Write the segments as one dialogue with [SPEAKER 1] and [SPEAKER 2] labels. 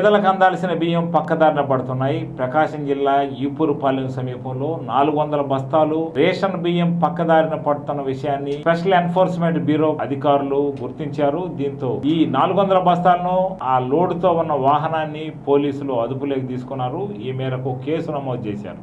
[SPEAKER 1] పేదలకు అందాల్సిన బియ్యం పక్కదారిన పడుతున్నాయి ప్రకాశం జిల్లా ఈపూరుపాలెం సమీపంలో నాలుగు వందల బస్తాలు రేషన్ బియ్యం పక్కదారిన పడుతున్న విషయాన్ని స్పెషల్ ఎన్ఫోర్స్మెంట్ బ్యూరో అధికారులు గుర్తించారు దీంతో ఈ నాలుగు వందల బస్తాలను ఆ లోడ్ తో ఉన్న వాహనాన్ని పోలీసులు అదుపులోకి తీసుకున్నారు ఈ మేరకు కేసు నమోదు చేశారు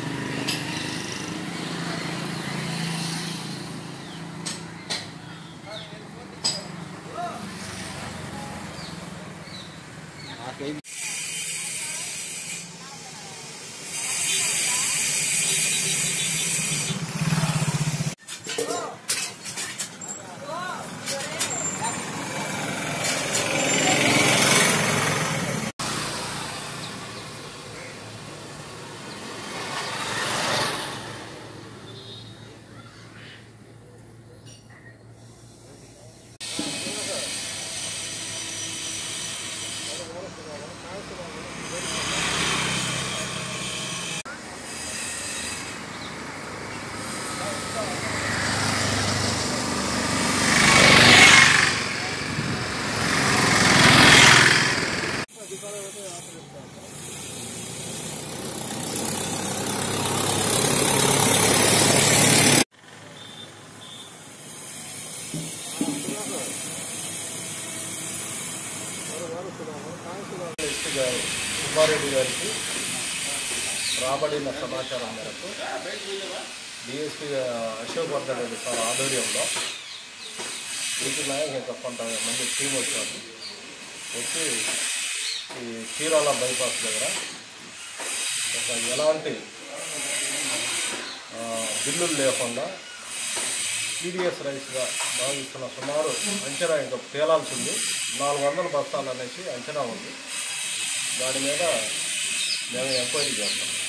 [SPEAKER 2] ఎస్పీ గారు సుబ్బారెడ్డి గారికి రాబడిన సమాచారం మేరకు డిఎస్పీ అశోక్ వర్ధన్ రెడ్డి సార్ ఆధ్వర్యంలో వీటి నాయక్ ఇంకా కొంత మంది టీం వచ్చారు వచ్చి ఈ చీరాల బైపాస్ దగ్గర ఒక ఎలాంటి ఆ, బిల్లులు లేకుండా టీడీఎస్ రైస్గా భావిస్తున్న సుమారు అంచనా ఇంకా తేలాల్సి ఉంది నాలుగు వందల బస్తాలు అనేసి అంచనా ఉంది దాని మీద మేము ఎంక్వైరీ చేస్తాం